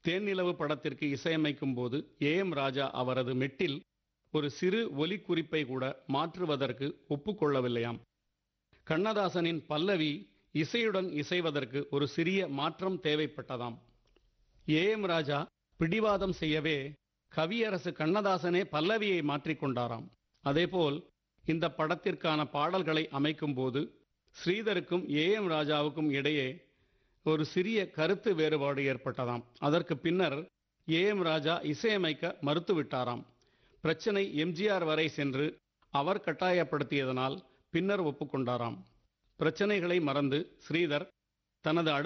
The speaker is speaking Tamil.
தேன்னிலவு படத்திற்கு இசையமைக்கும் போது ஏ எம் ராஜா அவரது மெட்டில் ஒரு சிறு ஒலி குறிப்பை கூட மாற்றுவதற்கு ஒப்புக்கொள்ளவில்லையாம் கண்ணதாசனின் பல்லவி இசையுடன் இசைவதற்கு ஒரு சிறிய மாற்றம் தேவைப்பட்டதாம் ஏ எம் ராஜா பிடிவாதம் செய்யவே கவியரசு கண்ணதாசனே பல்லவியை மாற்றிக்கொண்டாராம் அதேபோல் இந்த படத்திற்கான பாடல்களை அமைக்கும் போது ஸ்ரீதருக்கும் ஏ எம் ராஜாவுக்கும் இடையே ஒரு சிறிய கருத்து வேறுபாடு ஏற்பட்டதாம் அதற்கு பின்னர் ஏ எம் ராஜா இசையமைக்க மறுத்துவிட்டாராம் பிரச்சனை எம்ஜிஆர் வரை சென்று அவர் கட்டாயப்படுத்தியதனால் பின்னர் ஒப்புக்கொண்டாராம் பிரச்சனைகளை மறந்து ஸ்ரீதர் தனது அடுத்த